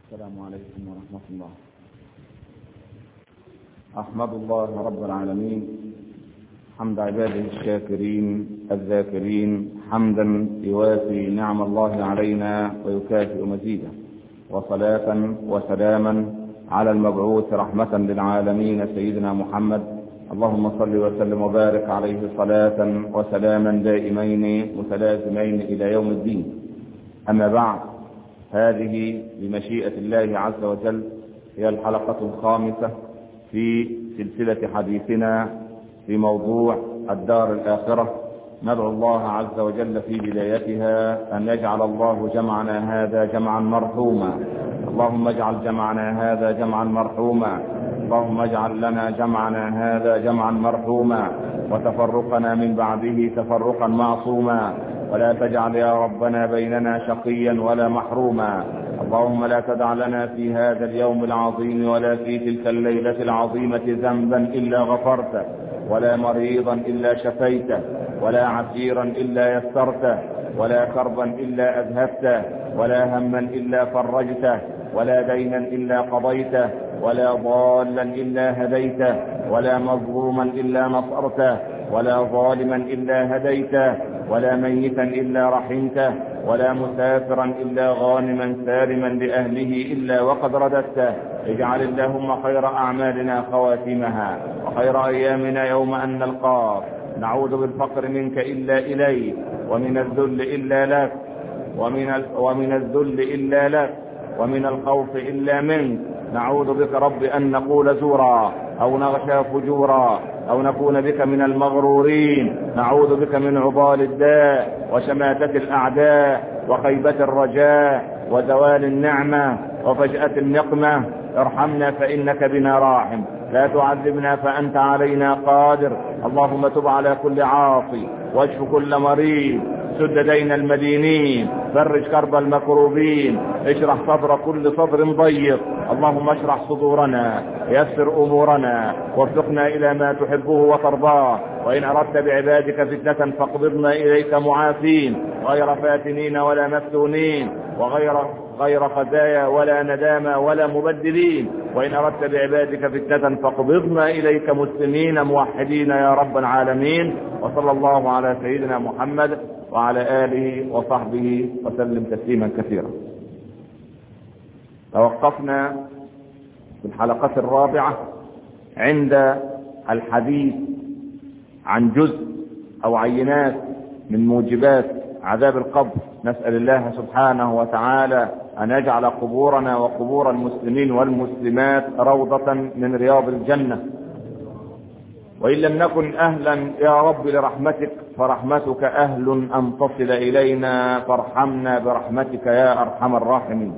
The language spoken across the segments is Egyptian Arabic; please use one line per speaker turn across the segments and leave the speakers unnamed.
السلام عليكم ورحمة الله أحمد الله رب العالمين حمد عباده الشاكرين الذاكرين حمدا يوافي نعم الله علينا ويكافئ مزيدا وصلاة وسلاما على المبعوث رحمة للعالمين سيدنا محمد اللهم صل وسلم وبارك عليه صلاة وسلاما دائمين متلازمين إلى يوم الدين أما بعد هذه بمشيئة الله عز وجل هي الحلقة الخامسة في سلسلة حديثنا في موضوع الدار الآخرة ندعو الله عز وجل في بدايتها أن يجعل الله جمعنا هذا جمعا مرحوما اللهم اجعل جمعنا هذا جمعا مرحوما اللهم اجعل لنا جمعنا هذا جمعا مرحوما وتفرقنا من بعده تفرقا معصوما ولا تجعل يا ربنا بيننا شقيا ولا محروما اللهم لا تدع لنا في هذا اليوم العظيم ولا في تلك الليلة العظيمة ذنبا إلا غفرته ولا مريضا إلا شفيته ولا عسيرا إلا يسرته ولا كربا إلا أذهبته ولا هما إلا فرجته ولا دينا إلا قضيته ولا ضالا إلا هديته ولا مظلوما إلا نصرته ولا ظالما إلا هديته ولا ميتا إلا رحمته ولا مسافرا إلا غانما سالما لأهله إلا وقد رددته اجعل اللهم خير أعمالنا خواتمها وخير أيامنا يوم أن نلقاك نعوذ بالفقر منك إلا إليك ومن الذل إلا لك ومن, ال... ومن الذل إلا لك ومن الخوف إلا منك نعوذ بك رب أن نقول زورا أو نغشى فجورا أو نكون بك من المغرورين نعوذ بك من عضال الداء وشماتة الأعداء وخيبة الرجاء وزوال النعمة وفجأة النقمة ارحمنا فإنك بنا راحم لا تعذبنا فأنت علينا قادر اللهم تب على كل عاصي واشف كل مريض سد دين المدينين فرج كرب المكروبين اشرح صدر كل صدر ضيق اللهم اشرح صدورنا يسر امورنا وارزقنا الى ما تحبه وترضاه وان اردت بعبادك فتنه فاقبضنا اليك معافين غير فاتنين ولا مفتونين وغير غير خزايا ولا ندامة ولا مبدلين وإن أردت بعبادك فتنة فاقبضنا إليك مسلمين موحدين يا رب العالمين وصلى الله على سيدنا محمد وعلى آله وصحبه وسلم تسليما كثيرا توقفنا في الحلقة الرابعة عند الحديث عن جزء أو عينات من موجبات عذاب القبر نسأل الله سبحانه وتعالى أن يجعل قبورنا وقبور المسلمين والمسلمات روضة من رياض الجنة وإن لم نكن أهلا يا رب لرحمتك فرحمتك أهل أن تصل إلينا فارحمنا برحمتك يا أرحم الراحمين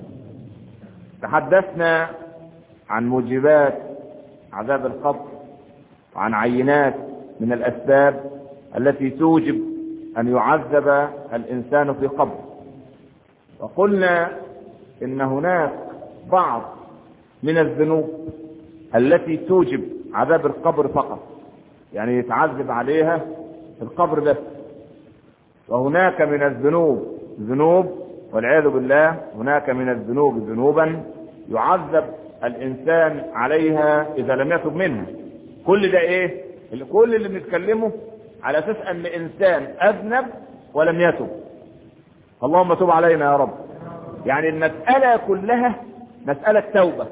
تحدثنا عن موجبات عذاب القبر وعن عينات من الأسباب التي توجب أن يعذب الإنسان في قبر وقلنا إن هناك بعض من الذنوب التي توجب عذاب القبر فقط يعني يتعذب عليها في القبر بس وهناك من الذنوب ذنوب والعياذ بالله هناك من الذنوب ذنوبا يعذب الإنسان عليها إذا لم يتب منها كل ده إيه كل اللي بنتكلمه على أساس أن إنسان أذنب ولم يتب اللهم تب علينا يا رب يعني المسألة كلها مسألة توبة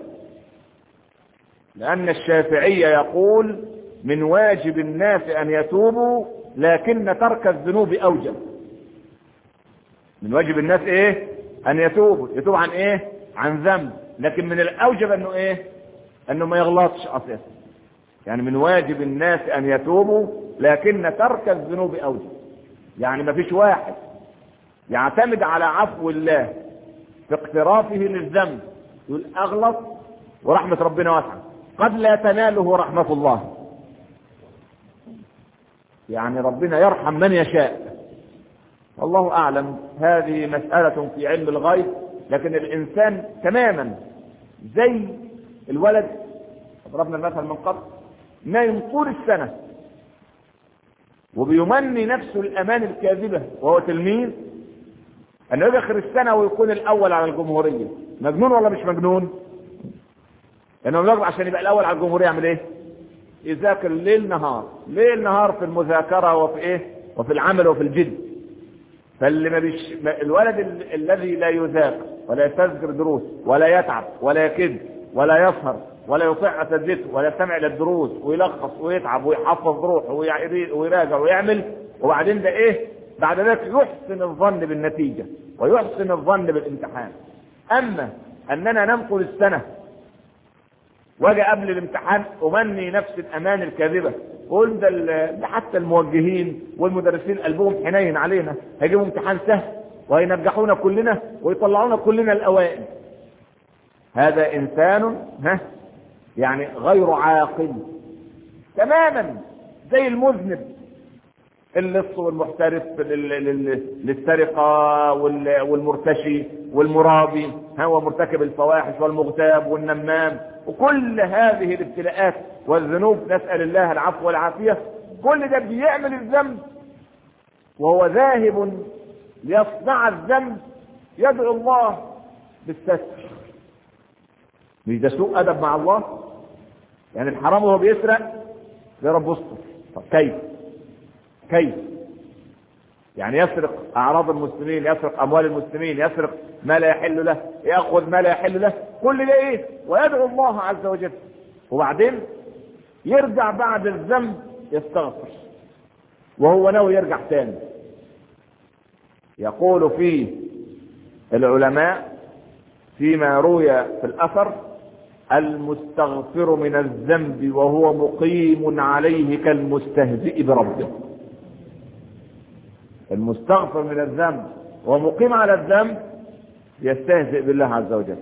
لأن الشافعية يقول من واجب الناس أن يتوبوا لكن ترك الذنوب أوجب من واجب الناس إيه أن يتوبوا يتوب عن إيه عن ذنب لكن من الأوجب أنه إيه أنه ما يغلطش أساسا يعني من واجب الناس أن يتوبوا لكن ترك الذنوب أوجب يعني ما فيش واحد يعتمد على عفو الله في اقترافه للذنب يقول اغلط ورحمة ربنا واسعة قد لا تناله رحمة الله يعني ربنا يرحم من يشاء والله اعلم هذه مسألة في علم الغيب لكن الانسان تماما زي الولد ضربنا المثل من قبل نايم طول السنة وبيمني نفسه الامان الكاذبة وهو تلميذ انه يجي اخر السنه ويكون الاول على الجمهوريه مجنون ولا مش مجنون لانه يعني عشان يبقى الاول على الجمهوريه يعمل ايه يذاكر ليل نهار ليل نهار في المذاكره وفي ايه وفي العمل وفي الجد فاللي ما بيش الولد ال... الذي لا يذاكر ولا يستذكر دروس ولا يتعب ولا يكد ولا يسهر ولا يطيع اساتذته ولا يستمع للدروس ويلخص ويتعب ويحفظ روحه ويراجع ويعمل وبعدين ده ايه بعد ذلك يحسن الظن بالنتيجة ويحسن الظن بالامتحان اما اننا ننقل السنة واجي قبل الامتحان امني نفس الامان الكاذبة قول ده, ده حتى الموجهين والمدرسين قلبهم حنين علينا هيجيبوا امتحان سهل وهينجحونا كلنا ويطلعونا كلنا الاوائل هذا انسان ها يعني غير عاقل تماما زي المذنب اللص والمحترف للسرقة والمرتشي والمرابي هو مرتكب الفواحش والمغتاب والنمام وكل هذه الابتلاءات والذنوب نسأل الله العفو والعافية كل ده بيعمل الذنب وهو ذاهب ليصنع الذنب يدعو الله بالستر مش ده سوء ادب مع الله يعني الحرام وهو بيسرق يا رب استر طب كيف كيف يعني يسرق اعراض المسلمين يسرق اموال المسلمين يسرق ما لا يحل له ياخذ ما لا يحل له كل ده ايه ويدعو الله عز وجل وبعدين يرجع بعد الذنب يستغفر وهو ناوي يرجع تاني يقول فيه العلماء فيما روي في الاثر المستغفر من الذنب وهو مقيم عليه كالمستهزئ بربه المستغفر من الذنب ومقيم على الذنب يستهزئ بالله عز وجل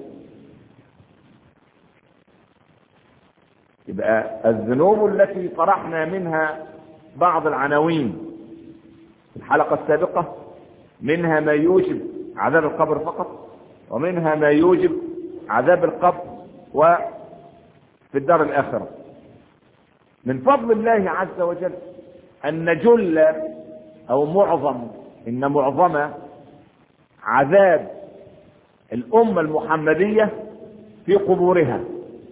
يبقى الذنوب التي طرحنا منها بعض العناوين في الحلقة السابقة منها ما يوجب عذاب القبر فقط ومنها ما يوجب عذاب القبر وفي الدار الآخرة من فضل الله عز وجل أن جل أو معظم إن معظم عذاب الأمة المحمدية في قبورها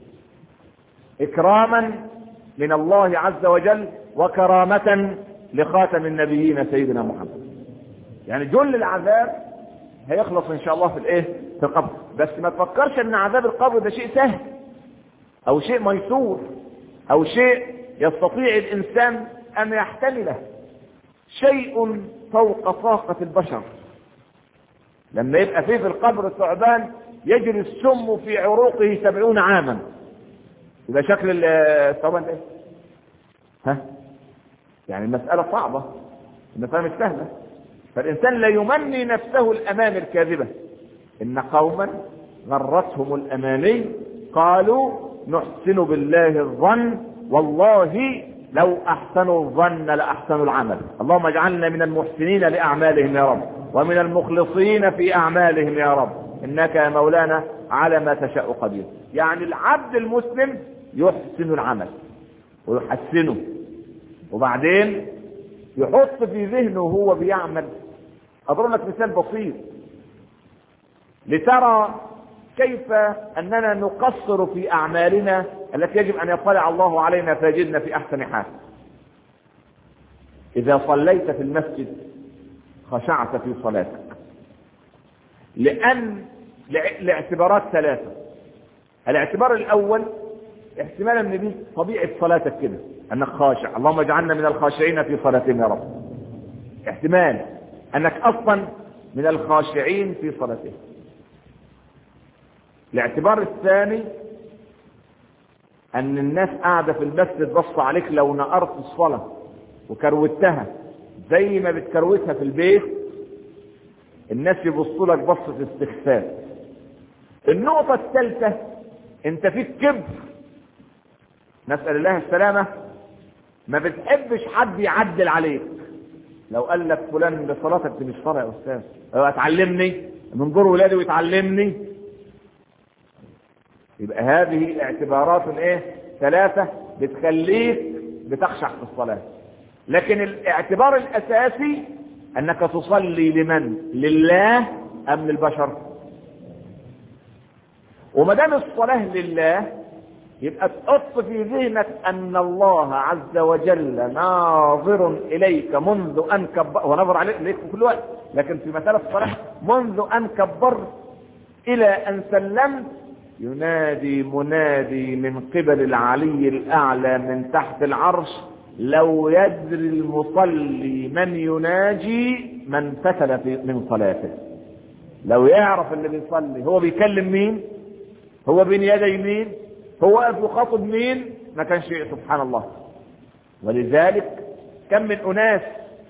إكراما من الله عز وجل وكرامة لخاتم النبيين سيدنا محمد يعني جل العذاب هيخلص ان شاء الله في الايه في القبر بس ما تفكرش ان عذاب القبر ده شيء سهل او شيء ميسور او شيء يستطيع الانسان ان يحتمله شيء فوق طاقة البشر لما يبقى فيه في القبر ثعبان يجري السم في عروقه سبعون عاما يبقى شكل الثعبان ده ها يعني المسألة صعبة المسألة مش سهلة فالإنسان لا يمني نفسه الأمان الكاذبة إن قوما غرتهم الأماني قالوا نحسن بالله الظن والله لو أحسنوا الظن لأحسنوا العمل اللهم اجعلنا من المحسنين لأعمالهم يا رب ومن المخلصين في أعمالهم يا رب إنك يا مولانا على ما تشاء قدير يعني العبد المسلم يحسن العمل ويحسنه وبعدين يحط في ذهنه وهو بيعمل اضرب لك مثال بسيط لترى كيف اننا نقصر في اعمالنا التي يجب ان يطلع الله علينا فيجدنا في احسن حال اذا صليت في المسجد خشعت في صلاتك لان لاعتبارات ثلاثه الاعتبار الاول احتمال ان دي طبيعه صلاتك كده انك خاشع اللهم اجعلنا من الخاشعين في صلاتهم يا رب احتمال انك اصلا من الخاشعين في صلاتهم الاعتبار الثاني ان الناس قاعده في المسجد بص عليك لو نقرت الصلاه وكروتها زي ما بتكروتها في البيت الناس يبصوا لك بصه استخفاف النقطه الثالثه انت فيك كبر نسال الله السلامه ما بتحبش حد يعدل عليك لو قال لك فلان بصلاتك دي مش صلاه يا استاذ لو اتعلمني من دور ولادي ويتعلمني يبقى هذه اعتبارات ايه ثلاثه بتخليك بتخشع في الصلاه لكن الاعتبار الاساسي انك تصلي لمن لله ام للبشر وما دام الصلاه لله يبقى تحط في ذهنك ان الله عز وجل ناظر اليك منذ ان كبر ونظر عليك في كل وقت لكن في مساله الصلاه منذ ان كبرت الى ان سلمت ينادي منادي من قبل العلي الاعلى من تحت العرش لو يدري المصلي من يناجي من فتل في من صلاته لو يعرف اللي بيصلي هو بيكلم مين هو بين يدي مين هو واقف يخاطب مين ما كانش سبحان الله ولذلك كم من اناس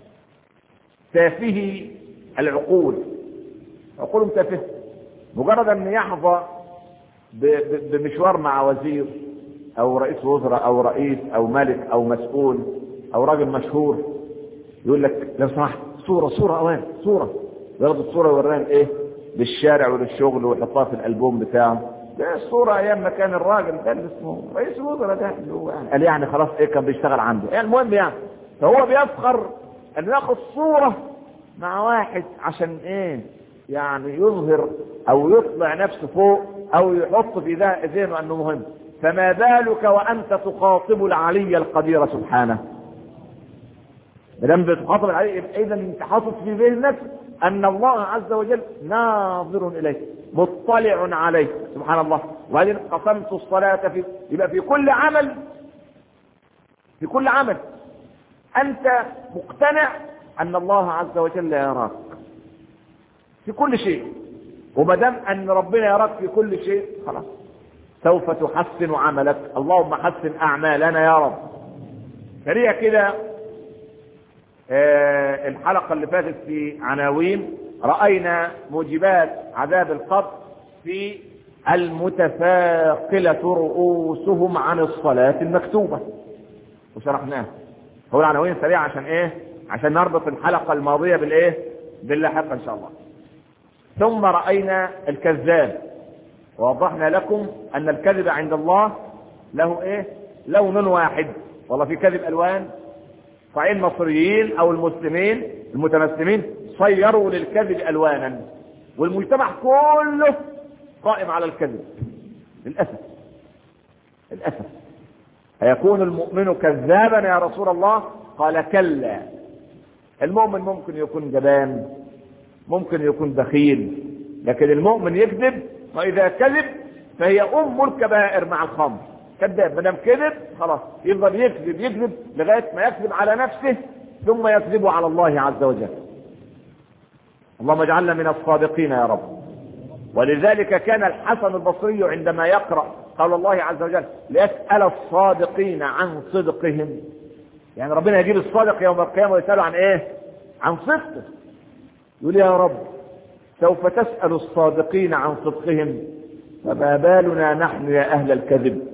تافهي العقول عقولهم تافهه مجرد ان يحظى بمشوار مع وزير او رئيس وزراء او رئيس او ملك او مسؤول او راجل مشهور يقول لك لو سمحت صورة صورة اوان صورة ياخد الصورة يوريها ايه للشارع وللشغل ويحطها في الالبوم بتاعه ده الصورة ايام ما كان الراجل ده اللي اسمه رئيس الوزراء ده اللي هو يعني قال يعني خلاص ايه كان بيشتغل عنده يعني المهم يعني فهو بيفخر انه ياخد صورة مع واحد عشان ايه يعني يظهر او يطلع نفسه فوق او يحط في ذهنه انه مهم فما بالك وانت تخاطب العلي القدير سبحانه ما دام بتخاطب العلي اذا انت حاطط في ذهنك ان الله عز وجل ناظر اليك مطلع عليك سبحان الله وبعدين قسمت الصلاة في يبقى في كل عمل في كل عمل انت مقتنع ان الله عز وجل يراك في كل شيء وما دام ان ربنا يراك في كل شيء خلاص سوف تحسن عملك اللهم حسن اعمالنا يا رب سريع كده آه الحلقه اللي فاتت في عناوين راينا موجبات عذاب القبر في المتفاقله رؤوسهم عن الصلاه المكتوبه وشرحناها هو العناوين سريعه عشان ايه عشان نربط الحلقه الماضيه بالايه باللاحقه ان شاء الله ثم راينا الكذاب ووضحنا لكم ان الكذب عند الله له ايه لون واحد والله في كذب الوان صحيح المصريين او المسلمين المتمسلمين صيروا للكذب الوانا والمجتمع كله قائم على الكذب للاسف للاسف هيكون المؤمن كذابا يا رسول الله قال كلا المؤمن ممكن يكون جبان ممكن يكون بخيل لكن المؤمن يكذب واذا كذب فهي ام الكبائر مع الخمر كذاب ما دام كذب خلاص يفضل يكذب يكذب لغايه ما يكذب على نفسه ثم يكذب على الله عز وجل اللهم اجعلنا من الصادقين يا رب ولذلك كان الحسن البصري عندما يقرا قول الله عز وجل ليسال الصادقين عن صدقهم يعني ربنا يجيب الصادق يوم القيامه ويساله عن ايه عن صدقه يقول يا رب سوف تسأل الصادقين عن صدقهم فما بالنا نحن يا أهل الكذب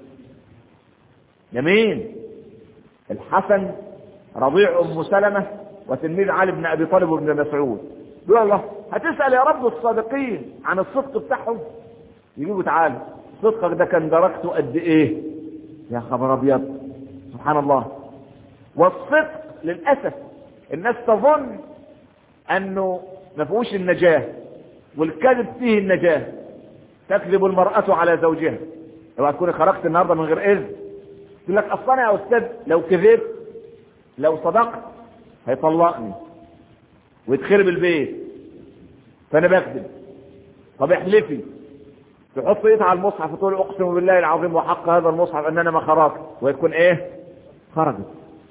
يمين الحسن رضيع أم سلمة وتلميذ علي بن أبي طالب وابن مسعود يقول الله هتسأل يا رب الصادقين عن الصدق بتاعهم يجيبوا تعالى صدقك ده كان درجته قد ايه يا خبر ابيض سبحان الله والصدق للأسف الناس تظن انه ما فيهوش النجاة والكذب فيه النجاة تكذب المرأة على زوجها لو تكوني خرجت النهاردة من غير اذن تقول لك اصلا يا استاذ لو كذبت لو صدقت هيطلقني ويتخرب البيت فانا بكذب طب احلفي تحط ايدها على المصحف وتقول اقسم بالله العظيم وحق هذا المصحف ان انا ما خرجت ويكون ايه خرجت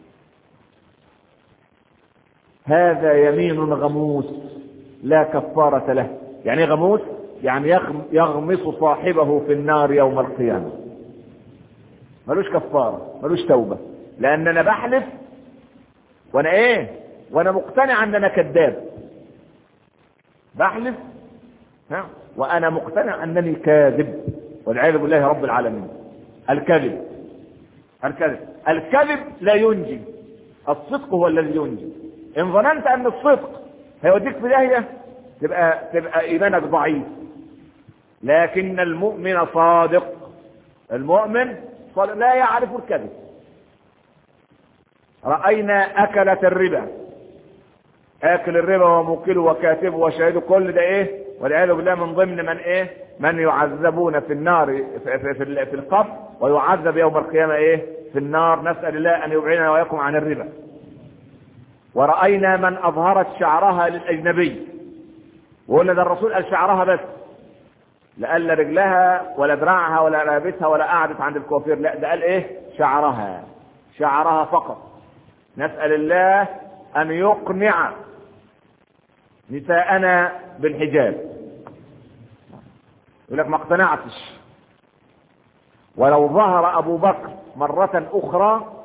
هذا يمين غموس لا كفارة له يعني ايه غموس يعني يغمس صاحبه في النار يوم القيامة ملوش كفارة ملوش توبة لان انا بحلف وانا ايه وانا مقتنع ان انا كذاب بحلف ها وانا مقتنع انني كاذب والعياذ بالله رب العالمين الكذب الكذب الكذب لا ينجي الصدق هو الذي ينجي ان ظننت ان الصدق هيوديك في داهيه تبقى تبقى ايمانك ضعيف لكن المؤمن صادق المؤمن صادق لا يعرف الكذب راينا اكله الربا اكل الربا وموكله وكاتبه وشاهده كل ده ايه والعياذ بالله من ضمن من ايه من يعذبون في النار في, في, في, في القبر ويعذب يوم القيامة ايه في النار نسأل الله ان يبعدنا واياكم عن الربا ورأينا من اظهرت شعرها للاجنبي وقلنا ده الرسول قال شعرها بس لا قال لا رجلها ولا دراعها ولا رابسها ولا قعدت عند الكوافير لا ده قال ايه شعرها شعرها فقط نسأل الله ان يقنع نساءنا بالحجاب يقول لك ما اقتنعتش ولو ظهر ابو بكر مرة اخرى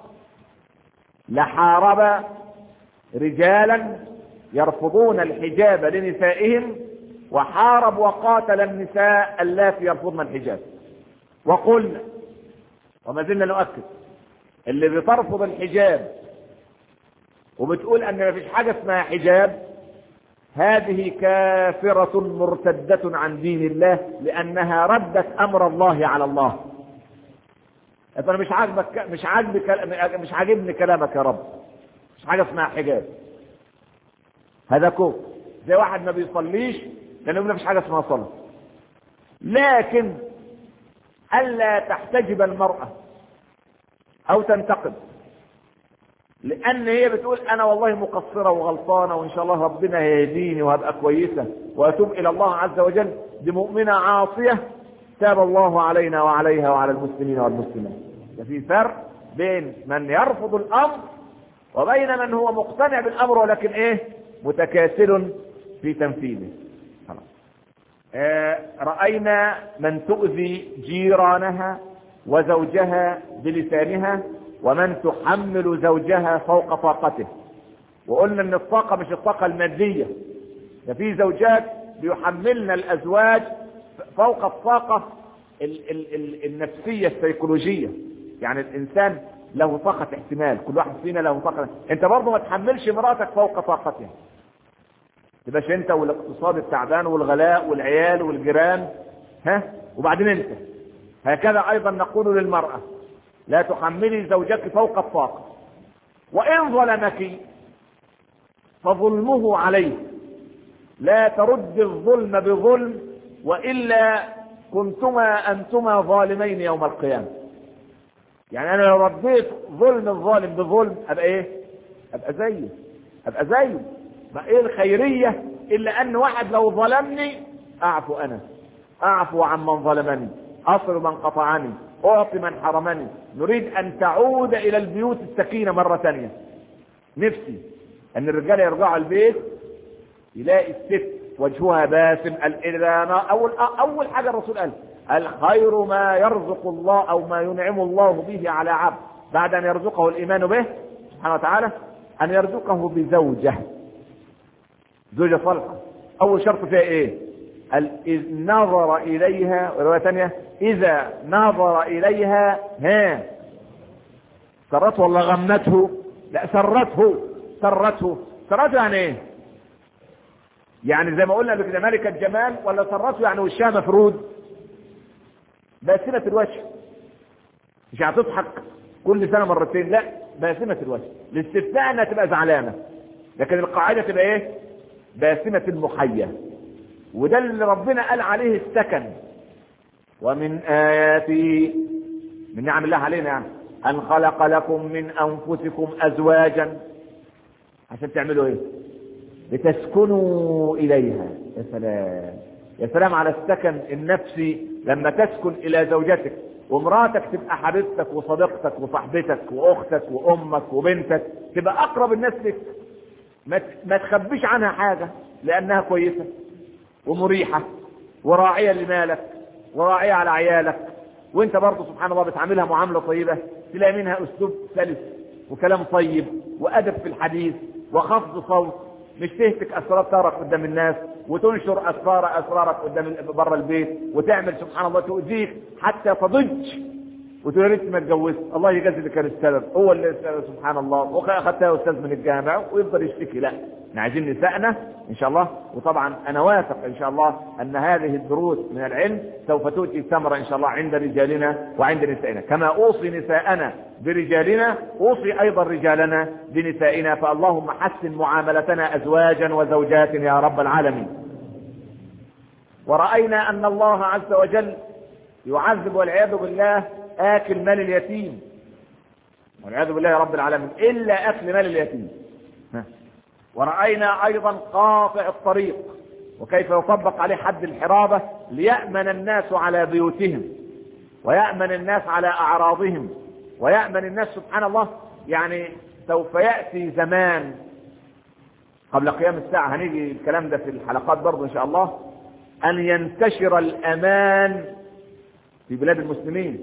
لحارب رجالا يرفضون الحجاب لنسائهم وحارب وقاتل النساء اللاتي يرفضن الحجاب وقلنا وما زلنا نؤكد اللي بترفض الحجاب وبتقول ان ما فيش حاجه اسمها حجاب هذه كافرة مرتدة عن دين الله لأنها ردت أمر الله على الله. أنا مش عاجبك مش عاجبك مش عاجبني كلامك يا رب. مش حاجة اسمها حجاب. هذا كفر. زي واحد ما بيصليش لأنه ما فيش حاجة اسمها صلاة. لكن ألا تحتجب المرأة أو تنتقد لان هي بتقول انا والله مقصرة وغلطانة وان شاء الله ربنا هيهديني وهبقى كويسة واتوب الى الله عز وجل دي مؤمنة عاصية تاب الله علينا وعليها وعلى المسلمين والمسلمات ففي فرق بين من يرفض الامر وبين من هو مقتنع بالامر ولكن ايه متكاسل في تنفيذه خلاص آه رأينا من تؤذي جيرانها وزوجها بلسانها ومن تحمل زوجها فوق طاقته وقلنا ان الطاقة مش الطاقة المادية ده في زوجات بيحملن الازواج فوق الطاقة ال ال ال النفسية السيكولوجية يعني الانسان له طاقة احتمال كل واحد فينا له طاقة انت برضه ما تحملش مراتك فوق طاقتها تبقاش انت والاقتصاد التعبان والغلاء والعيال والجيران ها وبعدين انت هكذا ايضا نقول للمرأة لا تحملي زوجك فوق الطاقة وإن ظلمك فظلمه عليه لا ترد الظلم بظلم وإلا كنتما أنتما ظالمين يوم القيامة يعني أنا لو رديت ظلم الظالم بظلم أبقى إيه؟ أبقى زيه أبقى زيه ما إيه الخيرية إلا أن واحد لو ظلمني أعفو أنا أعفو عن من ظلمني أصل من قطعني أعطي من حرمني نريد أن تعود إلى البيوت السكينة مرة ثانية نفسي أن الرجال يرجعوا البيت يلاقي الست وجهها باسم الإذان أول أول حاجة الرسول قال الخير ما يرزق الله أو ما ينعم الله به على عبد بعد أن يرزقه الإيمان به سبحانه وتعالى أن يرزقه بزوجة زوجة صالحة أول شرط فيها إيه؟ إذ نظر إليها ورواية ثانية إذا نظر إليها ها سرته ولا غمته؟ لا سرته سرته سرته يعني إيه؟ يعني زي ما قلنا قبل كده ملكة جمال ولا سرته يعني وشها مفرود باسمة الوجه مش هتضحك كل سنة مرتين لا باسمة الوجه الاستثناء انها تبقى زعلانة لكن القاعدة تبقى ايه باسمة المحيا وده اللي ربنا قال عليه السكن ومن آياته من نعم الله علينا يعني أن خلق لكم من أنفسكم أزواجا عشان تعملوا إيه؟ لتسكنوا إليها يا سلام يا سلام على السكن النفسي لما تسكن إلى زوجتك ومراتك تبقى حبيبتك وصديقتك وصاحبتك وأختك وأمك وبنتك تبقى أقرب الناس لك ما ما تخبيش عنها حاجة لأنها كويسة ومريحة وراعية لمالك وراعية على عيالك وانت برضه سبحان الله بتعاملها معاملة طيبة تلاقي منها اسلوب سلس وكلام طيب وادب في الحديث وخفض صوت مش تهتك اسرارك قدام الناس وتنشر اسرار اسرارك قدام بره البيت وتعمل سبحان الله تؤذيك حتى تضج وتقول يا ريت ما اتجوزت الله يجازي اللي كان السبب هو اللي السبب سبحان الله واخدتها استاذ من الجامع ويفضل يشتكي لا احنا عايزين نسائنا ان شاء الله وطبعا انا واثق ان شاء الله ان هذه الدروس من العلم سوف تؤتي ثمره ان شاء الله عند رجالنا وعند نسائنا كما اوصي نساءنا برجالنا اوصي ايضا رجالنا بنسائنا فاللهم حسن معاملتنا ازواجا وزوجات يا رب العالمين ورأينا ان الله عز وجل يعذب والعياذ بالله آكل مال اليتيم والعياذ بالله يا رب العالمين إلا أكل مال اليتيم ورأينا أيضا قاطع الطريق وكيف يطبق عليه حد الحرابة ليأمن الناس على بيوتهم ويأمن الناس على أعراضهم ويأمن الناس سبحان الله يعني سوف يأتي زمان قبل قيام الساعة هنيجي الكلام ده في الحلقات برضه إن شاء الله أن ينتشر الأمان في بلاد المسلمين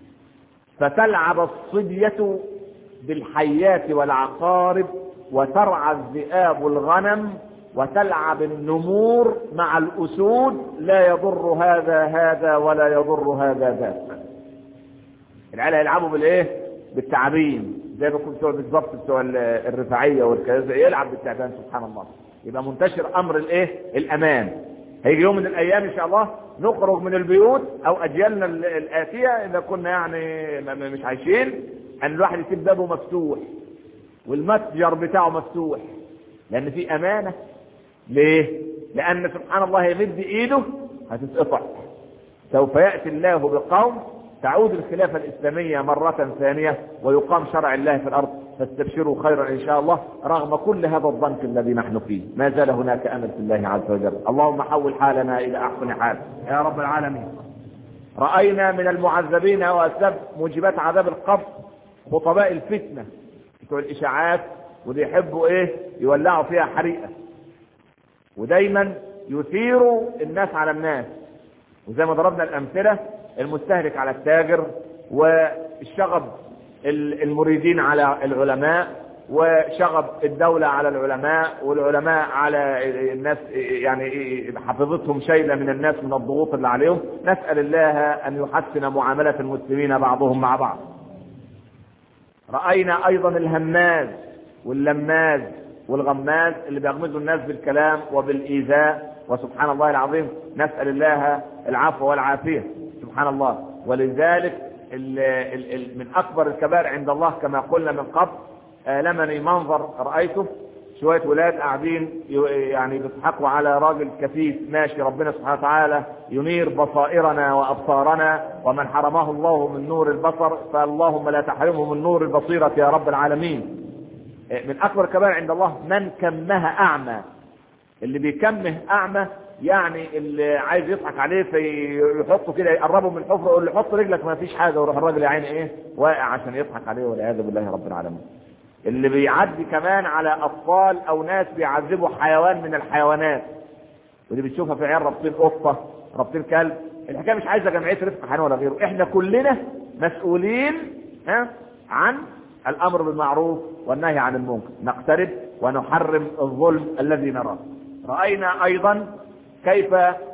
فتلعب الصبية بالحيات والعقارب وترعى الذئاب الغنم وتلعب النمور مع الأسود لا يضر هذا هذا ولا يضر هذا ذاك العيال يلعبوا بالايه بالتعابين زي ما كنت بالظبط بتوع الرفاعيه والكذا يلعب بالتعبان سبحان الله يبقى منتشر امر الايه الامان هيجي يوم من الايام ان شاء الله نخرج من البيوت او اجيالنا الاتيه اذا كنا يعني مش عايشين ان الواحد يسيب بابه مفتوح والمتجر بتاعه مفتوح لان في امانه ليه لان سبحان الله يمد ايده هتتقطع سوف ياتي الله بقوم تعود الخلافة الإسلامية مرة ثانية ويقام شرع الله في الأرض فاستبشروا خيرا إن شاء الله رغم كل هذا الضنك الذي نحن فيه ما زال هناك أمل في الله عز وجل اللهم حول حالنا إلى أحسن حال يا رب العالمين رأينا من المعذبين وأسباب موجبات عذاب القبر خطباء الفتنة بتوع الإشاعات ودي يحبوا إيه يولعوا فيها حريقة ودايما يثيروا الناس على الناس وزي ما ضربنا الأمثلة المستهلك على التاجر والشغب المريدين على العلماء وشغب الدولة على العلماء والعلماء على الناس يعني حفظتهم شيلة من الناس من الضغوط اللي عليهم نسأل الله أن يحسن معاملة المسلمين بعضهم مع بعض رأينا أيضا الهماز واللماز والغماز اللي بيغمزوا الناس بالكلام وبالإيذاء وسبحان الله العظيم نسأل الله العفو والعافية سبحان الله ولذلك ال ال ال من اكبر الكبائر عند الله كما قلنا من قبل آلمني منظر رأيته شوية ولاد قاعدين يعني بيضحكوا على راجل كفيف ماشي ربنا سبحانه وتعالى ينير بصائرنا وأبصارنا ومن حرمه الله من نور البصر فاللهم لا تحرمه من نور البصيرة يا رب العالمين من أكبر الكبائر عند الله من كمها أعمى اللي بيكمه أعمى يعني اللي عايز يضحك عليه فيحطه كده يقربه من الحفره يقول له حط رجلك ما فيش حاجه ويروح الراجل يا عيني ايه واقع عشان يضحك عليه والعياذ بالله رب العالمين اللي بيعدي كمان على اطفال او ناس بيعذبوا حيوان من الحيوانات ودي بتشوفها في عيال رابطين قطه رابطين كلب الحكايه مش عايزه جمعيه رفق حيوان ولا غيره احنا كلنا مسؤولين ها عن الامر بالمعروف والنهي عن المنكر نقترب ونحرم الظلم الذي نراه راينا ايضا كيف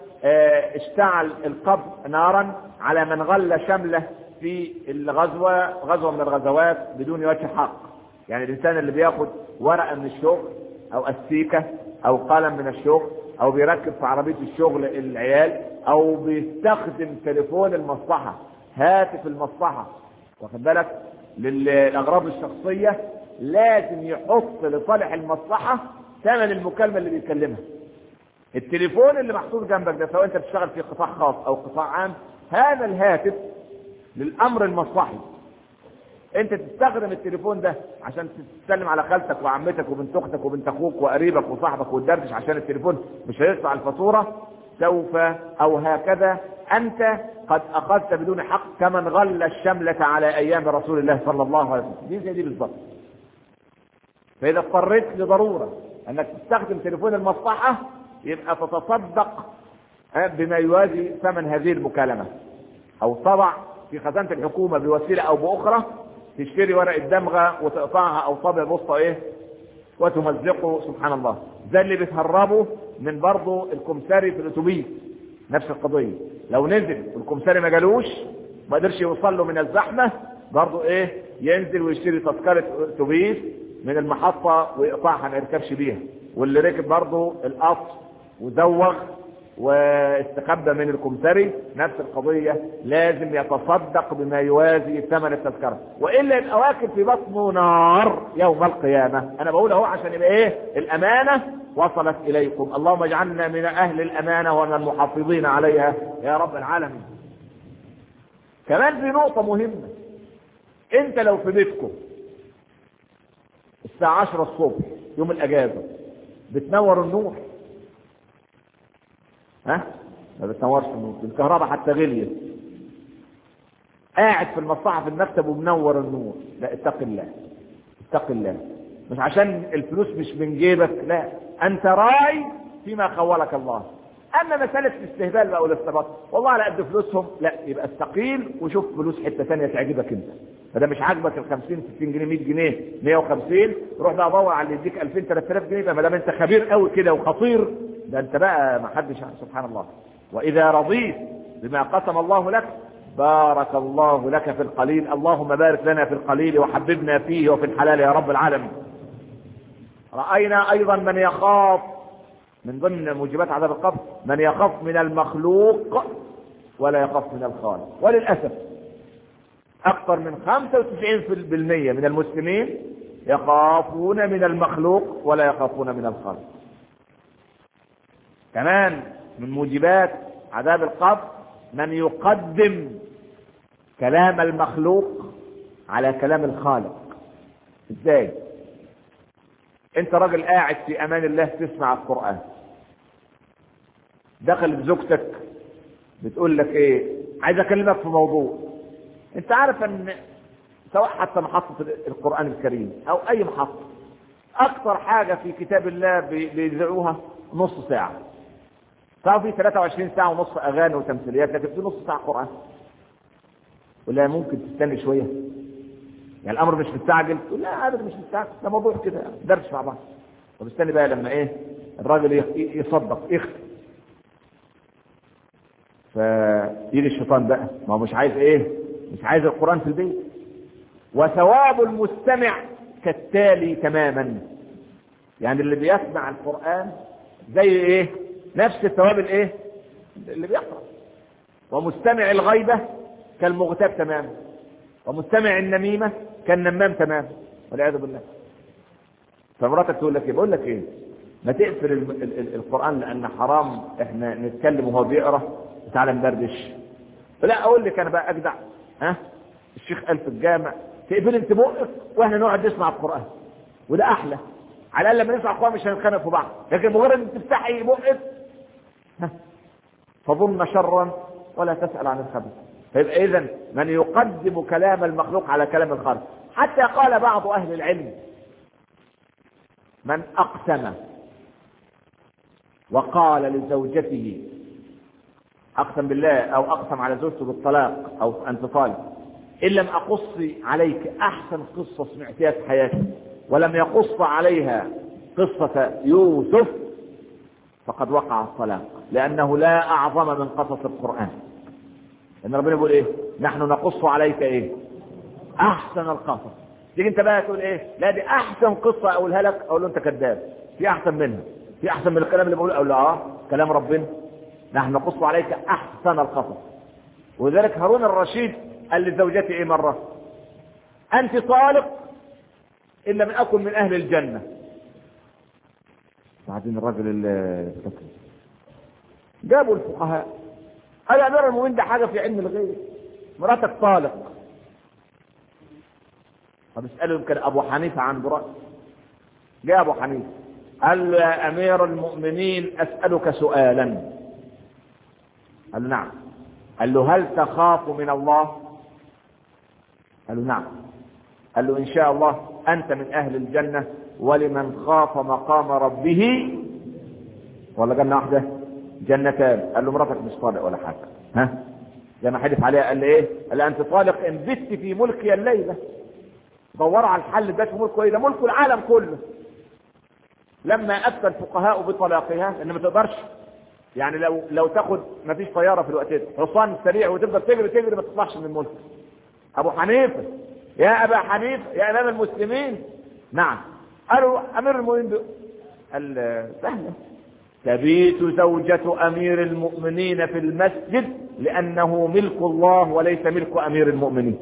اشتعل القبر نارا على من غل شمله في الغزوة غزوة من الغزوات بدون وجه حق يعني الانسان اللي بياخد ورقة من الشغل او استيكة او قلم من الشغل او بيركب في عربية الشغل العيال او بيستخدم تليفون المصلحة هاتف المصلحة واخد بالك للاغراض الشخصية لازم يحط لصالح المصلحة ثمن المكالمة اللي بيكلمها التليفون اللي محطوط جنبك ده سواء انت بتشتغل في قطاع خاص او قطاع عام هذا الهاتف للامر المصلحي انت تستخدم التليفون ده عشان تسلم على خالتك وعمتك وبنت اختك وبنت اخوك وقريبك وصاحبك وتدردش عشان التليفون مش هيدفع الفاتوره سوف او هكذا انت قد اخذت بدون حق كمن غل الشملة على ايام رسول الله صلى الله عليه وسلم دي زي دي بالظبط فاذا اضطريت لضروره انك تستخدم تليفون المصلحه يبقى تتصدق بما يوازي ثمن هذه المكالمة او طبع في خزانة الحكومة بوسيلة او باخرى تشتري ورقة دمغة وتقطعها او طابع بسطة ايه وتمزقه سبحان الله ده اللي بتهربه من برضه الكمساري في الاتوبيس نفس القضية لو نزل والكمساري ما جالوش ما قدرش يوصل له من الزحمة برضه ايه ينزل ويشتري تذكرة اتوبيس من المحطة ويقطعها ما يركبش بيها واللي ركب برضه القطر وزوغ واستخبى من الكمثري نفس القضية لازم يتصدق بما يوازي ثمن التذكرة وإلا الأواكب في بطنه نار يوم القيامة أنا بقول أهو عشان يبقى إيه الأمانة وصلت إليكم اللهم اجعلنا من أهل الأمانة ومن المحافظين عليها يا رب العالمين كمان في نقطة مهمة أنت لو في بيتكم الساعة 10 الصبح يوم الأجازة بتنور النور ها ما بتنورش النور الكهرباء حتى غليت قاعد في المصلحه في المكتب ومنور النور لا اتق الله اتق الله مش عشان الفلوس مش من جيبك لا انت راعي فيما خولك الله اما مساله الاستهبال بقى والاستباط والله على قد فلوسهم لا يبقى استقيل وشوف فلوس حته ثانيه تعجبك انت فده مش عاجبك ال 50 60 جنيه 100 جنيه 150 روح بقى دور على اللي يديك 2000 3000 جنيه ما دام انت خبير قوي كده وخطير ده انت بقى ما حدش سبحان الله واذا رضيت بما قسم الله لك بارك الله لك في القليل اللهم بارك لنا في القليل وحببنا فيه وفي الحلال يا رب العالمين راينا ايضا من يخاف من ضمن موجبات عذاب القبر من يخاف من المخلوق ولا يخاف من الخالق وللاسف اكثر من 95% من المسلمين يخافون من المخلوق ولا يخافون من الخالق كمان من موجبات عذاب القبر من يقدم كلام المخلوق على كلام الخالق ازاي انت راجل قاعد في امان الله تسمع القرآن دخلت زوجتك بتقول لك ايه عايز اكلمك في موضوع انت عارف ان سواء حتى محطة القرآن الكريم او اي محطة اكثر حاجة في كتاب الله بيذيعوها نص ساعة ففي 23 ساعة ونص اغاني وتمثيليات لكن في نص ساعة قرآن ولا ممكن تستني شوية يعني الامر مش مستعجل تقول لا ابدا مش مستعجل ده موضوع كده درس مع بعض طب استني بقى لما ايه الراجل يصدق يختم فيجي الشيطان بقى ما هو مش عايز ايه مش عايز القرآن في البيت وثواب المستمع كالتالي تماما يعني اللي بيسمع القرآن زي ايه نفس الثواب الايه اللي بيقرأ ومستمع الغيبة كالمغتاب تماما ومستمع النميمة كالنمام تماما والعياذ بالله فمراتك تقول لك ايه بقول لك ايه ما تقفل ال ال ال القرآن لأن حرام احنا نتكلم وهو بيقرأ تعالى ندردش لا اقول لك انا بقى اجدع ها الشيخ قال في الجامع تقفل انت بقك واحنا نقعد نسمع القرآن وده احلى على الاقل لما نسمع القرآن مش هنتخانق في بعض لكن مجرد ان تفتحي بقك فظن شرا ولا تسأل عن الخبر فيبقى اذا من يقدم كلام المخلوق على كلام الخالق حتى قال بعض اهل العلم من اقسم وقال لزوجته اقسم بالله او اقسم على زوجته بالطلاق او انت طالق ان لم اقص عليك احسن قصة سمعتها في حياتي ولم يقص عليها قصة يوسف فقد وقع الطلاق لانه لا اعظم من قصص القرآن ان ربنا بيقول ايه نحن نقص عليك ايه احسن القصص تيجي انت بقى تقول ايه لا دي احسن قصة اقولها لك اقول له انت كذاب في احسن منها في احسن من الكلام اللي بقوله اقول له اه كلام ربنا نحن نقص عليك احسن القصص ولذلك هارون الرشيد قال لزوجته ايه مرة انت طالق ان لم اكن من اهل الجنة بعدين الراجل اللي جابوا الفقهاء قال يا امير المؤمنين ده حاجة في علم الغيب مراتك طالق طب اسأله يمكن ابو حنيفة عن برأي جاء ابو حنيفة قال له يا امير المؤمنين اسألك سؤالا قال له نعم قال له هل تخاف من الله قال له نعم قال له ان شاء الله انت من اهل الجنة ولمن خاف مقام ربه ولا جنة واحدة جنتان قال له مراتك مش طالق ولا حاجة ها زي ما حدث عليها قال لي ايه قال لي انت طالق ان بت في ملكي الليلة دوروا على الحل ده في ملكه ايه ده ملك العالم كله لما افتى الفقهاء بطلاقها ان ما تقدرش يعني لو لو تاخد ما فيش طياره في الوقت ده حصان سريع وتفضل تجري تجري ما تطلعش من الملك ابو حنيفه يا ابا حنيفه يا امام المسلمين نعم قالوا امير المؤمنين بي- قال سهله تبيت زوجة امير المؤمنين في المسجد لانه ملك الله وليس ملك امير المؤمنين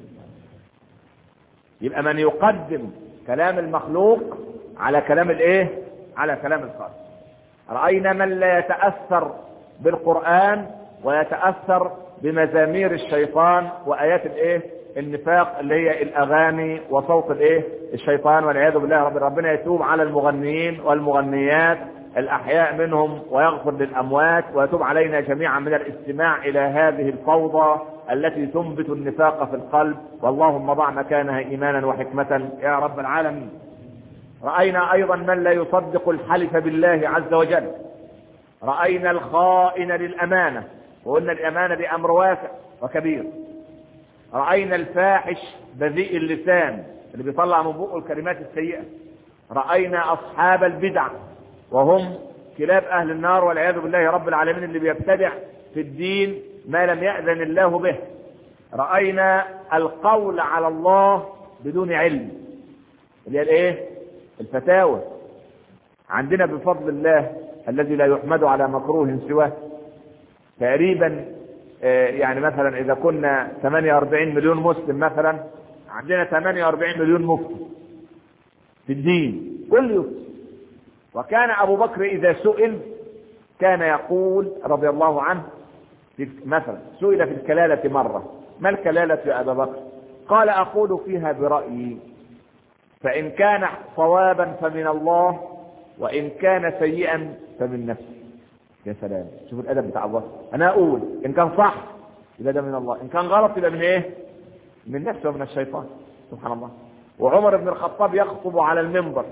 يبقى من يقدم كلام المخلوق على كلام الايه على كلام الخالق رأينا من لا يتأثر بالقرآن ويتأثر بمزامير الشيطان وآيات الايه النفاق اللي هي الأغاني وصوت الايه الشيطان والعياذ بالله رب ربنا يتوب على المغنيين والمغنيات الأحياء منهم ويغفر للأموات ويتوب علينا جميعا من الاستماع إلى هذه الفوضى التي تنبت النفاق في القلب واللهم ضع مكانها إيمانا وحكمة يا رب العالمين رأينا أيضا من لا يصدق الحلف بالله عز وجل رأينا الخائن للأمانة وقلنا الأمانة دي أمر واسع وكبير رأينا الفاحش بذيء اللسان اللي بيطلع من بقه الكلمات السيئة رأينا أصحاب البدع وهم كلاب أهل النار والعياذ بالله رب العالمين اللي بيبتدع في الدين ما لم يأذن الله به رأينا القول على الله بدون علم اللي هي الايه الفتاوى عندنا بفضل الله الذي لا يحمد على مكروه سواه تقريبا آه، يعني مثلا اذا كنا 48 مليون مسلم مثلا عندنا 48 مليون مفتي في الدين كل يفتي وكان ابو بكر اذا سئل كان يقول رضي الله عنه في مثلا سئل في الكلالة مرة ما الكلالة يا ابا بكر قال اقول فيها برأيي فإن كان صوابا فمن الله وإن كان سيئا فمن نفسي يا سلام شوف الأدب بتاع الله أنا أقول إن كان صح يبقى ده من الله إن كان غلط يبقى من إيه من نفسه ومن الشيطان سبحان الله وعمر بن الخطاب يخطب على المنبر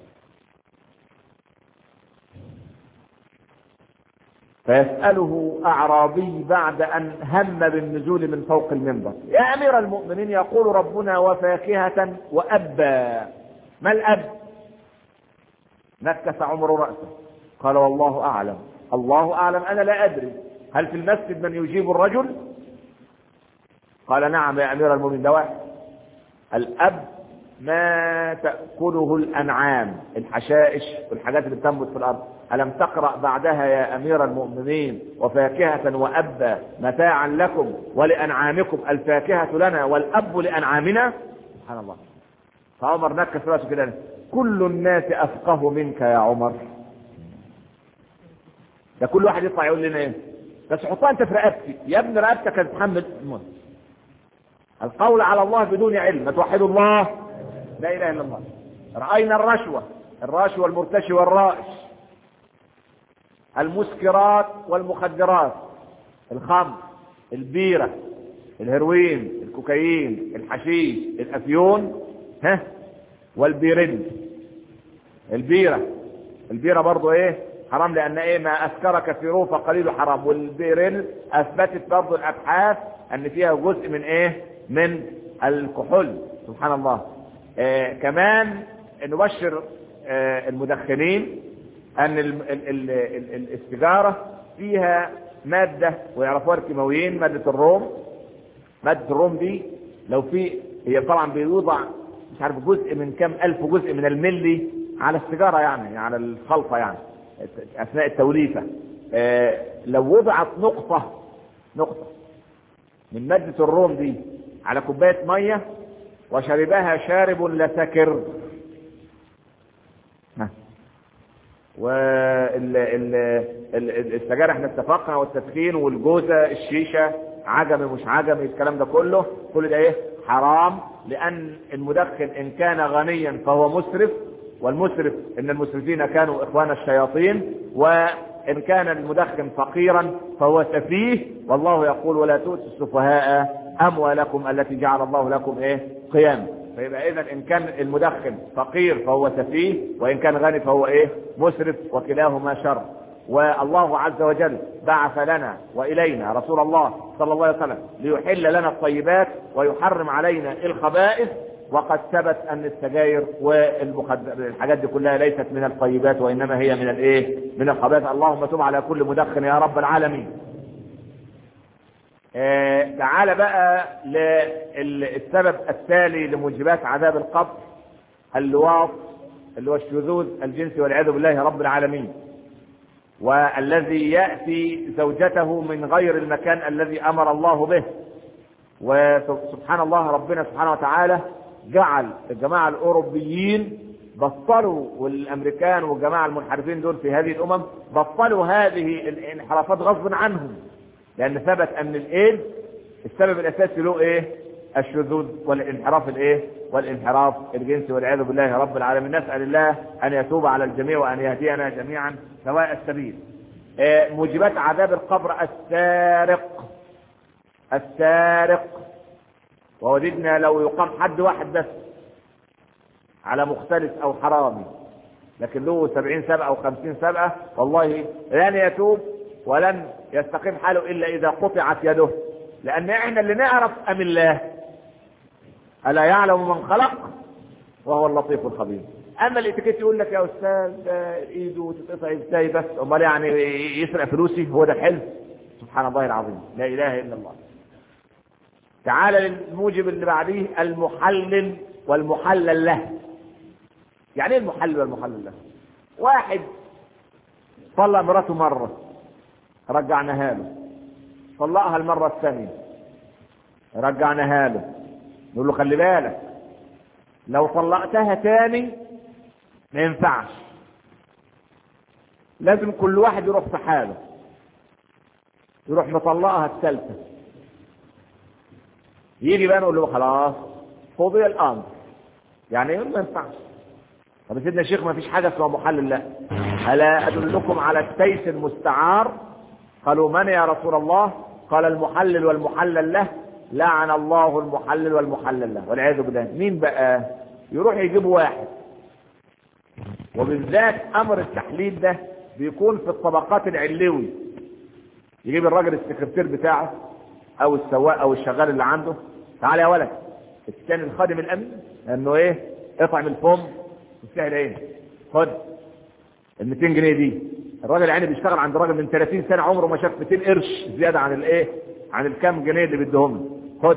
فيسأله أعرابي بعد أن هم بالنزول من فوق المنبر يا أمير المؤمنين يقول ربنا وفاكهة وأبا ما الأب نكس عمر رأسه قال والله أعلم الله أعلم أنا لا أدري هل في المسجد من يجيب الرجل قال نعم يا أمير المؤمنين ده واحد الأب ما تأكله الأنعام الحشائش والحاجات اللي بتنبت في الأرض ألم تقرأ بعدها يا أمير المؤمنين وفاكهة وأبا متاعا لكم ولأنعامكم الفاكهة لنا والأب لأنعامنا سبحان الله فعمر نكس راسه كده كل الناس أفقه منك يا عمر ده كل واحد يطلع يقول لنا ايه بس حطها انت في رقبتي يا ابن رقبتك هتتحمل الموت القول على الله بدون علم توحد الله لا اله الا الله راينا الرشوه الراشي والمرتشي والرائش المسكرات والمخدرات الخمر البيره الهيروين الكوكايين الحشيش الافيون ها والبيرين البيره البيره برضو ايه حرام لان ايه ما اسكر كثيره فقليله حرام والبيرين اثبتت برضو الابحاث ان فيها جزء من ايه من الكحول سبحان الله آه كمان نبشر آه المدخنين ان ال ال ال ال ال السيجاره فيها ماده ويعرفوها الكيماويين ماده الروم ماده الروم دي لو في هي طبعا بيوضع مش عارف جزء من كم الف جزء من الملي على السيجاره يعني على الخلطه يعني اثناء التوليفه آه لو وضعت نقطه نقطه من ماده الروم دي على كوبايه ميه وشربها شارب لسكر والسجاير احنا اتفقنا والتدخين والجوزة الشيشة عجمي مش عجمي الكلام ده كله كل ده ايه حرام لان المدخن ان كان غنيا فهو مسرف والمسرف ان المسرفين كانوا اخوان الشياطين وان كان المدخن فقيرا فهو سفيه والله يقول ولا تؤتوا السفهاء اموالكم التي جعل الله لكم ايه قياما فيبقى اذا ان كان المدخن فقير فهو سفيه وان كان غني فهو ايه مسرف وكلاهما شر والله عز وجل بعث لنا والينا رسول الله صلى الله عليه وسلم ليحل لنا الطيبات ويحرم علينا الخبائث وقد ثبت ان السجاير والحاجات دي كلها ليست من الطيبات وانما هي من الايه من الخبائث اللهم تب على كل مدخن يا رب العالمين آه تعال بقى للسبب التالي لموجبات عذاب القبر اللواط اللي هو الشذوذ الجنسي والعياذ بالله رب العالمين والذي ياتي زوجته من غير المكان الذي امر الله به وسبحان الله ربنا سبحانه وتعالى جعل الجماعه الاوروبيين بطلوا والامريكان والجماعه المنحرفين دول في هذه الامم بطلوا هذه الانحرافات غصبا عنهم لان ثبت ان الايد السبب الاساسي له ايه الشذوذ والانحراف الايه والانحراف الجنسي والعياذ بالله رب العالمين نسال الله ان يتوب على الجميع وان يهدينا جميعا سواء السبيل آه موجبات عذاب القبر السارق السارق ووددنا لو يقام حد واحد بس على مختلف او حرامي لكن له سبعين سبعة او خمسين سبعة والله لن يتوب ولن يستقيم حاله الا اذا قطعت يده لان احنا اللي نعرف ام الله الا يعلم من خلق وهو اللطيف الخبير اما الاتيكيت يقول لك يا استاذ ايده تتقطع ازاي بس امال يعني يسرق فلوسي هو ده الحلم سبحان الله العظيم لا اله الا الله تعال للموجب اللي بعديه المحلل والمحلل له يعني ايه المحلل والمحلل له واحد طلق مراته مره رجعناها له طلقها المره الثانيه رجعناها له نقول له خلي بالك لو طلقتها تاني ما ينفعش لازم كل واحد يروح في حاله يروح مطلقها الثالثه يجي بقى نقول له خلاص قضي الامر يعني ما ينفعش طب سيدنا الشيخ ما فيش حاجه اسمها محلل لا الا ادلكم على التيس المستعار قالوا من يا رسول الله قال المحلل والمحلل له لعن الله المحلل والمحلل له والعياذ بالله مين بقى يروح يجيب واحد وبالذات امر التحليل ده بيكون في الطبقات العلوي يجيب الراجل السكرتير بتاعه او السواق او الشغال اللي عنده تعال يا ولد الثاني الخادم الامن لانه ايه اطعم الفم وسهل ايه خد ال 200 جنيه دي الراجل يعني بيشتغل عند راجل من 30 سنه عمره ما شاف 200 قرش زياده عن الايه عن الكام جنيه اللي بيديهم له خد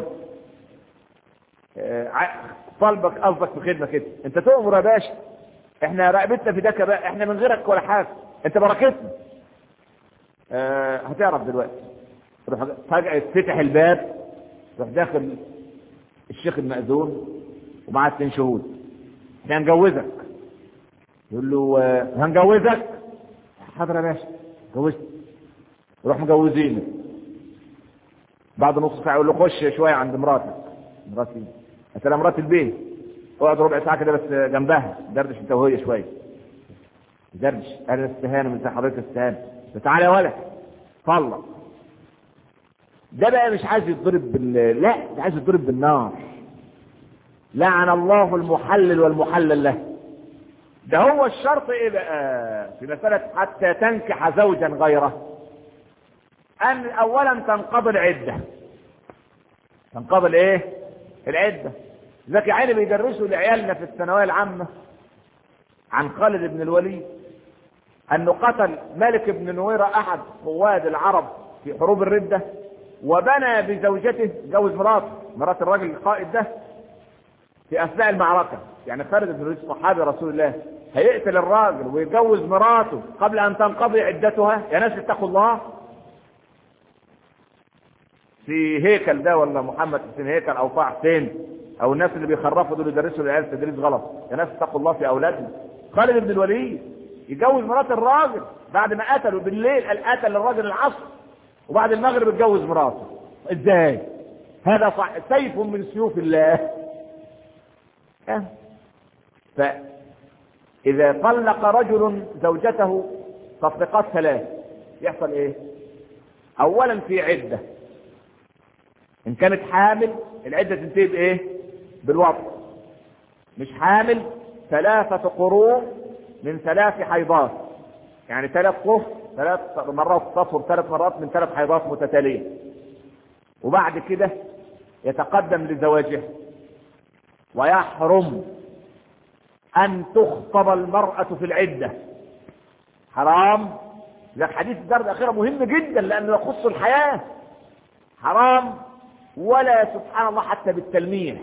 آه طالبك قصدك في خدمه كده انت تؤمر يا باشا احنا رقبتنا في دكه بقى احنا من غيرك ولا حاجه انت بركتنا آه هتعرف دلوقتي روح فجأة يتفتح الباب روح داخل الشيخ المأذون ومعاه اثنين شهود احنا هنجوزك يقول له آه هنجوزك حاضر يا باشا جوزت روح مجوزينه بعد نص ساعة يقول له خش شوية عند مراتك مراتي قلت لها مرات البيت اقعد ربع ساعة كده بس جنبها دردش انت وهي شوية دردش انا استهانة من حضرتك استهانة تعالى يا ولد طلق ده بقى مش عايز يتضرب بال لا ده عايز يتضرب بالنار لعن الله المحلل والمحلل له ده هو الشرط ايه بقى في مسألة حتى تنكح زوجا غيره ان اولا تنقضي العدة تنقضي الايه العدة ذاك عيني بيدرسوا لعيالنا في الثانوية العامة عن خالد بن الوليد انه قتل ملك بن نويرة احد قواد العرب في حروب الردة وبنى بزوجته جوز مراته مرات الراجل القائد ده في اثناء المعركة يعني خالد بن الوليد صحابي رسول الله هيقتل الراجل ويجوز مراته قبل ان تنقضي عدتها يا ناس اتقوا الله في هيكل ده ولا محمد حسين هيكل او طه حسين او الناس اللي بيخرفوا دول يدرسوا العيال تدريس غلط يا ناس اتقوا الله في اولادهم خالد بن الوليد يجوز مرات الراجل بعد ما قتلوا بالليل قال قتل الراجل العصر وبعد المغرب اتجوز مراته ازاي هذا صح سيف من سيوف الله أه. فاذا طلق رجل زوجته تطليقات ثلاث يحصل ايه اولا في عده ان كانت حامل العده تنتهي بايه بالوضع مش حامل ثلاثه قروء من ثلاث حيضات يعني ثلاث طهر ثلاث مرات تطهر ثلاث مرات من ثلاث حيضات متتاليه وبعد كده يتقدم لزواجها
ويحرم أن تخطب المرأة في العدة حرام ده حديث الدار الأخيرة مهم جدا لأنه يخص الحياة حرام ولا سبحان الله حتى بالتلميح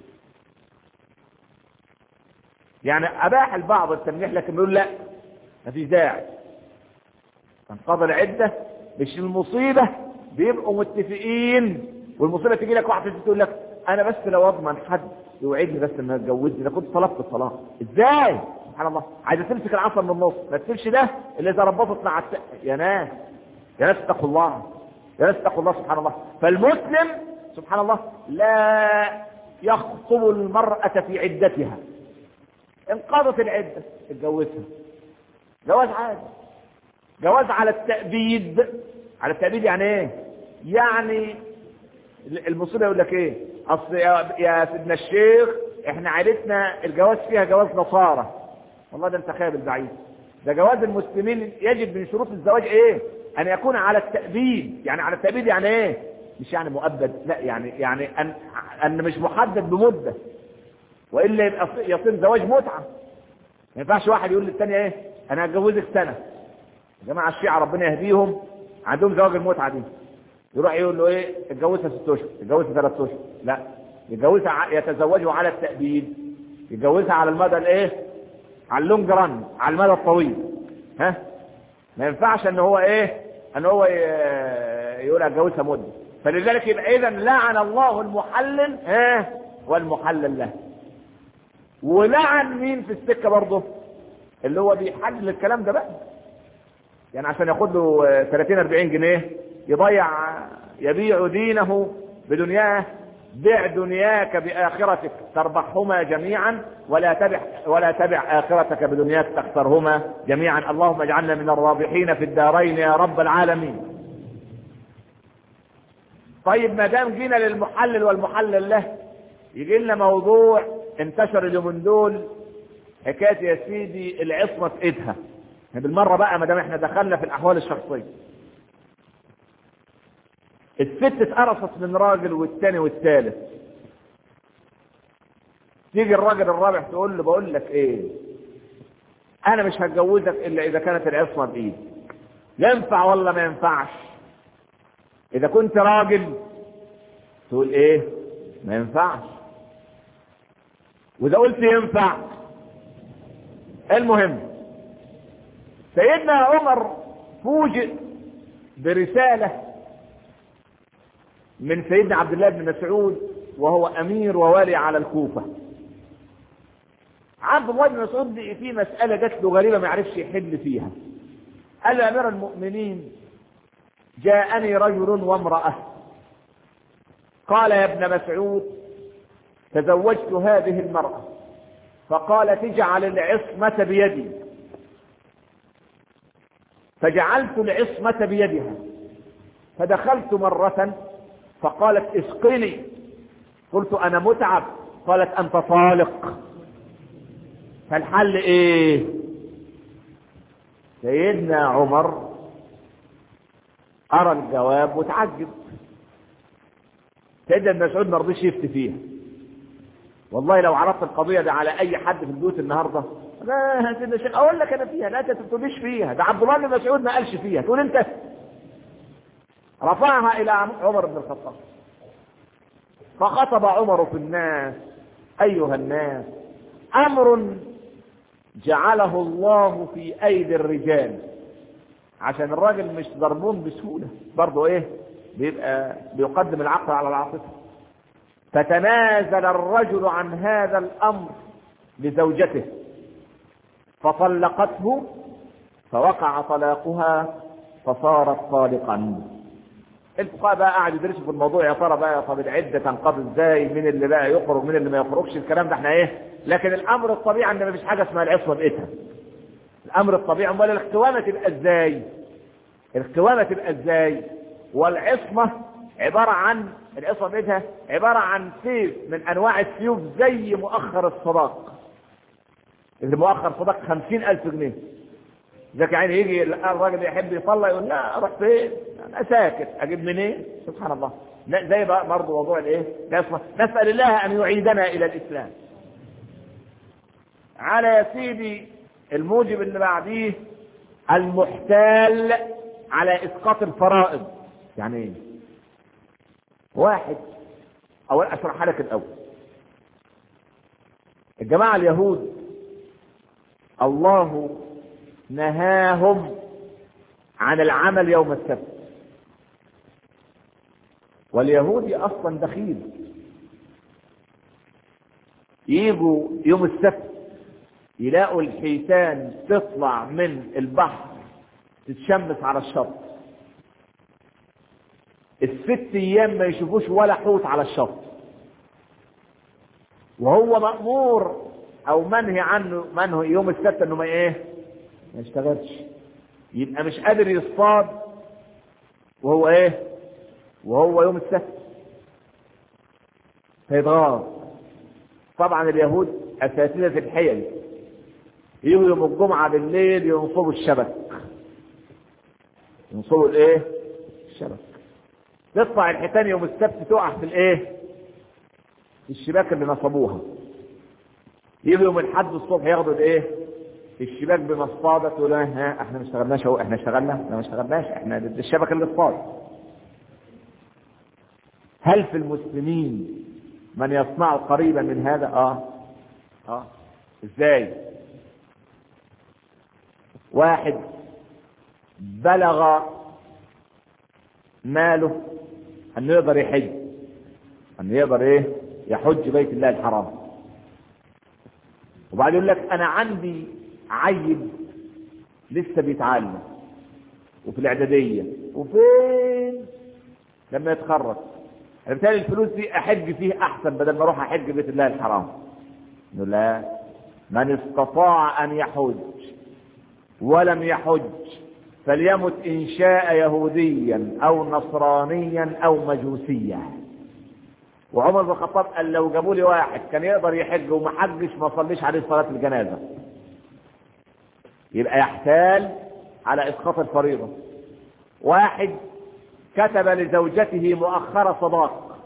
يعني أباح البعض التلميح لكن بيقول لا ما فيش داعي تنقضي العدة مش المصيبة بيبقوا متفقين والمصيبة تيجي لك واحدة تقول لك أنا بس لو أضمن حد يوعدني بس إنه يتجوزني ده كنت طلبت الطلاق إزاي؟ سبحان الله عايزة تمسك العصا من النص ما تسيبش ده اللي إذا ربطت مع الت... يا ناس يا ناس اتقوا الله يا ناس اتقوا الله سبحان الله فالمسلم سبحان الله لا يخطب المرأة في عدتها انقضت العدة اتجوزها جواز عادي جواز على التأبيد على التأبيد يعني ايه يعني المصيبة يقول لك ايه اصل يا, يا سيدنا الشيخ احنا عائلتنا الجواز فيها جواز نصارى والله ده انت خيال بعيد ده جواز المسلمين يجب من شروط الزواج ايه ان يكون على التأبيد يعني على التأبيد يعني ايه مش يعني مؤبد لا يعني يعني ان ان مش محدد بمده والا يبقى يصير زواج متعه ما ينفعش واحد يقول للثاني ايه انا هتجوزك سنه يا جماعه الشيعه ربنا يهديهم عندهم زواج المتعه دي يروح يقول له ايه اتجوزها ست اشهر اتجوزها ثلاث اشهر لا يتجوزها ع- يتزوجوا على التأبيد يتجوزها على المدى الايه على اللونج ران على المدى الطويل ها ما ينفعش ان هو ايه ان هو ي- يقول اتجوزها مده فلذلك يبقى اذا لعن الله المحلل ها والمحلل له ولعن مين في السكه برضه اللي هو بيحلل الكلام ده بقى يعني عشان ياخد له آه، 30 40 جنيه يضيع يبيع دينه بدنياه بع دنياك بآخرتك تربحهما جميعا ولا تبع ولا تبع آخرتك بدنياك تخسرهما جميعا اللهم اجعلنا من الرابحين في الدارين يا رب العالمين طيب ما دام جينا للمحلل والمحلل له يجي لنا موضوع انتشر اليومين دول حكايه يا سيدي العصمه في ايدها بالمره بقى ما دام احنا دخلنا في الاحوال الشخصيه الست اتقرصت من راجل والتاني والتالت تيجي الراجل الرابع تقول له بقول لك ايه انا مش هتجوزك الا اذا كانت العصمه بايدي ينفع ولا ما ينفعش اذا كنت راجل تقول ايه ما ينفعش واذا قلت ينفع المهم سيدنا عمر فوجئ برسالة من سيدنا عبد الله بن مسعود وهو امير ووالي على الكوفة عبد الله بن مسعود في مسألة جات له غريبة ما يعرفش يحل فيها قال يا امير المؤمنين جاءني رجل وامرأة قال يا ابن مسعود تزوجت هذه المرأة فقال تجعل العصمة بيدي فجعلت العصمة بيدها فدخلت مرة فقالت اسقني قلت انا متعب قالت انت طالق فالحل ايه سيدنا عمر ارى الجواب وتعجب سيدنا ابن مسعود ما رضيش يفتي فيها والله لو عرضت القضيه دي على اي حد في البيوت النهارده لا يا سيدنا الشيخ اقول لك انا فيها لا انت ما تقوليش فيها ده عبد الله بن مسعود ما قالش فيها تقول انت رفعها الى عمر بن الخطاب فخطب عمر في الناس ايها الناس امر جعله الله في ايدي الرجال عشان الراجل مش ضربون بسهوله برضه ايه بيبقى بيقدم العقل على العاطفه فتنازل الرجل عن هذا الامر لزوجته فطلقته فوقع طلاقها فصارت طالقا الفقهاء بقى قاعد يدرسوا في الموضوع يا ترى بقى طب العده تنقضي ازاي مين اللي بقى يخرج مين اللي ما يخرجش الكلام ده احنا ايه لكن الامر الطبيعي ان مفيش حاجه اسمها العصمه بايدها الامر الطبيعي امال القوامه تبقى ازاي القوامه تبقى ازاي والعصمه عباره عن العصمه بايدها عباره عن سيف من انواع السيوف زي مؤخر الصداق اللي مؤخر صداق خمسين ألف جنيه ذاك يعني يجي الراجل يحب يطلع يقول لا اروح فين انا ساكت اجيب منين سبحان الله لا زي بقى برضه موضوع الايه العصمه نسال الله ان يعيدنا الى الاسلام على يا سيدي الموجب اللي بعديه المحتال على اسقاط الفرائض يعني ايه واحد او اشرحها لك الاول الجماعه اليهود الله نهاهم عن العمل يوم السبت واليهودي اصلا دخيل يجوا يوم السبت يلاقوا الحيتان تطلع من البحر تتشمس على الشط الست ايام ما يشوفوش ولا حوت على الشط وهو مأمور او منهي عنه منه يوم السبت انه ما ايه ما يشتغلش يبقى مش قادر يصطاد وهو ايه وهو يوم السبت فيتغاظ طبعا اليهود اساتذه الحيل يجوا يوم الجمعه بالليل ينصبوا الشبك ينصبوا الايه الشبك تطلع الحيتان يوم السبت تقع في الايه في الشباك اللي نصبوها يجوا يوم الحد الصبح ياخدوا الايه الشباك بمصطادة تقول ها احنا ما اشتغلناش اهو احنا اشتغلنا احنا ما اشتغلناش احنا ضد الشبكه اللي اصطاد هل في المسلمين من يصنع قريبا من هذا اه اه ازاي واحد بلغ ماله انه يقدر يحج انه يقدر ايه يحج بيت الله الحرام وبعدين يقول لك انا عندي عيل لسه بيتعلم وفي الاعداديه وفين لما يتخرج انا بالتالي الفلوس دي احج فيه احسن بدل ما اروح احج بيت الله الحرام نقول لا من استطاع ان يحج ولم يحج فليمت ان شاء يهوديا او نصرانيا او مجوسيا وعمر بن الخطاب قال لو جابوا لي واحد كان يقدر يحج وما حجش ما صليش عليه صلاه الجنازه يبقى يحتال على اسقاط الفريضه واحد كتب لزوجته مؤخر صداق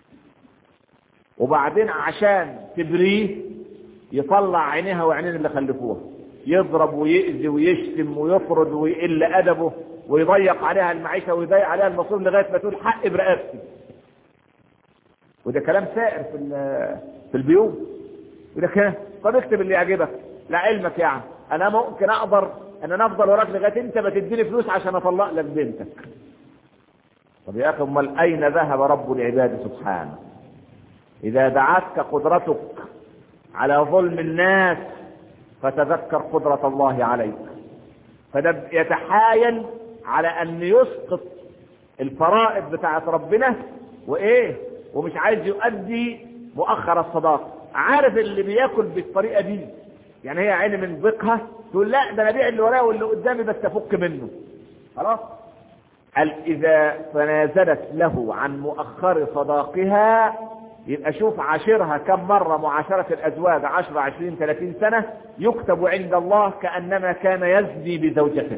وبعدين عشان تبريه يطلع عينيها وعينين اللي خلفوها يضرب ويأذي ويشتم ويفرض ويقل ادبه ويضيق عليها المعيشه ويضيق عليها المصروف لغايه ما تقول حق برقبتي وده كلام سائر في في البيوت يقول لك طب اكتب اللي يعجبك لعلمك يعني انا ممكن اقدر ان انا افضل وراك لغايه انت ما تديني فلوس عشان اطلق لك بنتك طب يا اخي امال اين ذهب رب العباد سبحانه اذا دعتك قدرتك على ظلم الناس فتذكر قدرة الله عليك فده يتحايل على ان يسقط الفرائض بتاعت ربنا وايه ومش عايز يؤدي مؤخر الصداق عارف اللي بياكل بالطريقه دي يعني هي عيني من ضيقها تقول لا ده انا ابيع اللي ورايا واللي قدامي بس افك منه خلاص قال اذا تنازلت له عن مؤخر صداقها يبقى شوف عاشرها كم مرة معاشرة الأزواج عشر عشرين ثلاثين سنة يكتب عند الله كأنما كان يزني بزوجته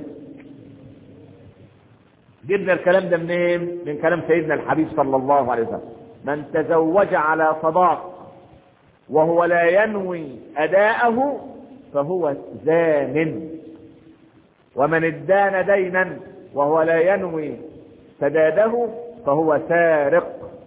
جبنا الكلام ده منين من كلام سيدنا الحبيب صلى الله عليه وسلم من تزوج على صداق وهو لا ينوي أداءه فهو زان ومن ادان دينا وهو لا ينوي سداده فهو سارق